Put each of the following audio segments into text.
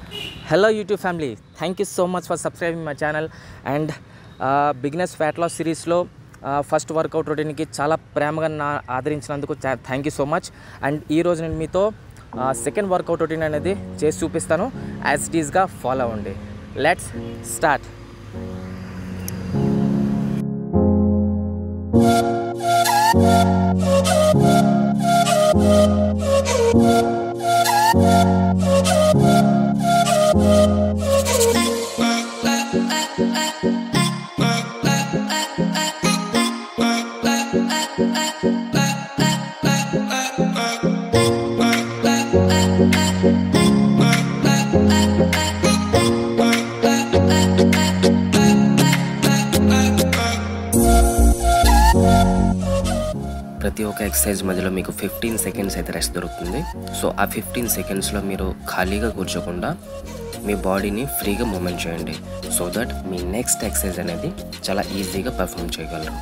hello YouTube family thank you so much for subscribing my channel and beginners fat loss సిరీస్లో first workout రొటీన్కి చాలా ప్రేమగా నా ఆదరించినందుకు thank you so much and ఈరోజు నేను మీతో సెకండ్ వర్కౌట్ రొటీన్ అనేది చేసి చూపిస్తాను యాజ్ ఇట్ ఈస్గా ఫాలో అవ్వండి లెట్స్ స్టార్ట్ ప్రతి ఒక్క ఎక్సర్సైజ్ మధ్యలో మీకు ఫిఫ్టీన్ సెకండ్స్ అయితే రెస్ట్ దొరుకుతుంది సో ఆ ఫిఫ్టీన్ సెకండ్స్లో మీరు ఖాళీగా కూర్చోకుండా మీ బాడీని ఫ్రీగా మూమెంట్ చేయండి సో దట్ మీ నెక్స్ట్ ఎక్సర్సైజ్ అనేది చాలా ఈజీగా పర్ఫామ్ చేయగలరు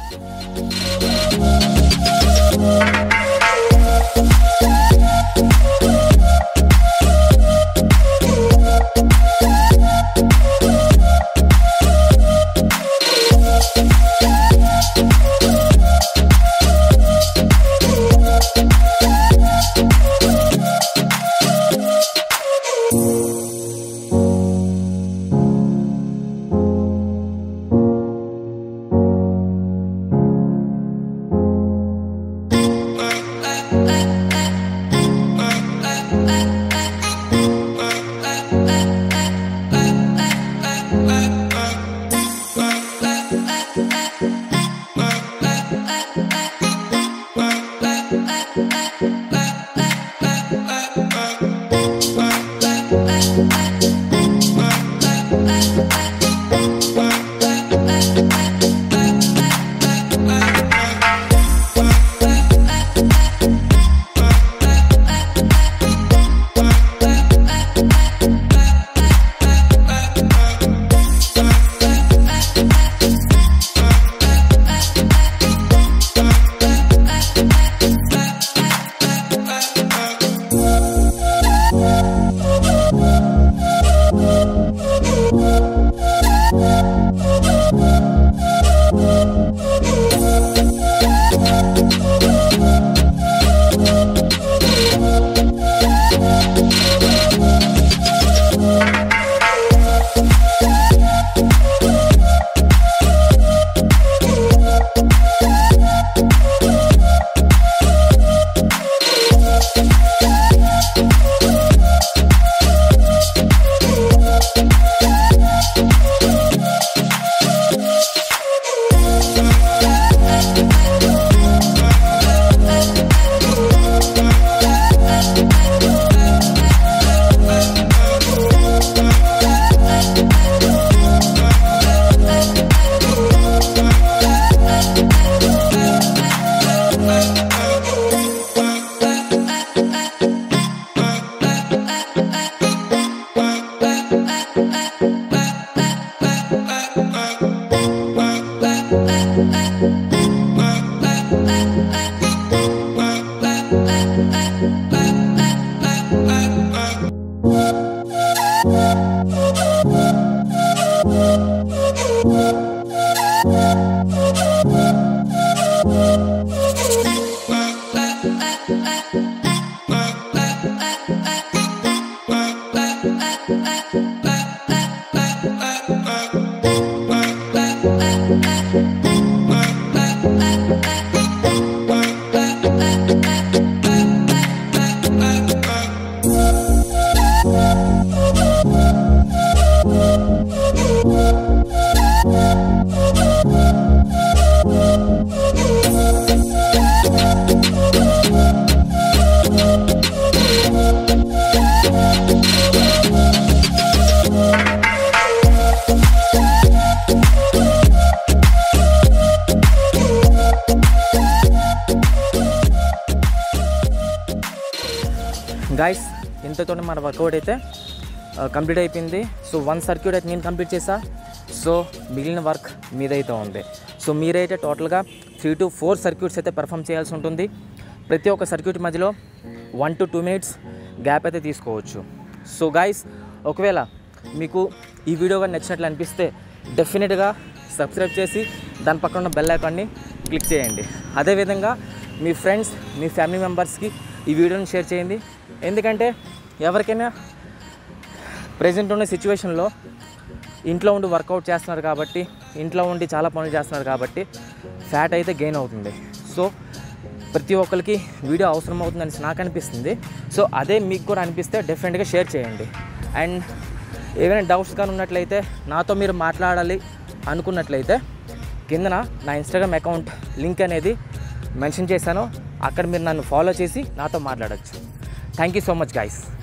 గాయస్ ఇంతతో మన వర్కౌట్ అయితే కంప్లీట్ అయిపోయింది సో వన్ సర్క్యూట్ అయితే నేను కంప్లీట్ చేసా సో మిగిలిన వర్క్ మీదైతే ఉంది సో మీరైతే టోటల్గా త్రీ టు ఫోర్ సర్క్యూట్స్ అయితే పర్ఫామ్ చేయాల్సి ఉంటుంది ప్రతి ఒక్క సర్క్యూట్ మధ్యలో one to two minutes gap అయితే తీసుకోవచ్చు సో గాయస్ ఒకవేళ మీకు ఈ వీడియో కానీ నచ్చినట్లు అనిపిస్తే డెఫినెట్గా సబ్స్క్రైబ్ చేసి దాని పక్కన ఉన్న బెల్ ఐకాన్ని క్లిక్ చేయండి అదేవిధంగా మీ ఫ్రెండ్స్ మీ ఫ్యామిలీ మెంబర్స్కి ఈ వీడియోని షేర్ చేయండి ఎందుకంటే ఎవరికైనా ప్రజెంట్ ఉన్న సిచ్యువేషన్లో ఇంట్లో ఉండి వర్కౌట్ చేస్తున్నారు కాబట్టి ఇంట్లో ఉండి చాలా పనులు చేస్తున్నారు కాబట్టి ఫ్యాట్ అయితే గెయిన్ అవుతుంది సో ప్రతి ఒక్కరికి వీడియో అవసరం అవుతుందని నాకు అనిపిస్తుంది సో అదే మీకు కూడా అనిపిస్తే డెఫినెట్గా షేర్ చేయండి అండ్ ఏమైనా డౌట్స్ కానీ ఉన్నట్లయితే నాతో మీరు మాట్లాడాలి అనుకున్నట్లయితే కిందన నా ఇన్స్టాగ్రామ్ అకౌంట్ లింక్ అనేది మెన్షన్ చేశాను అక్కడ మీరు నన్ను ఫాలో చేసి నాతో మాట్లాడచ్చు thank you so much guys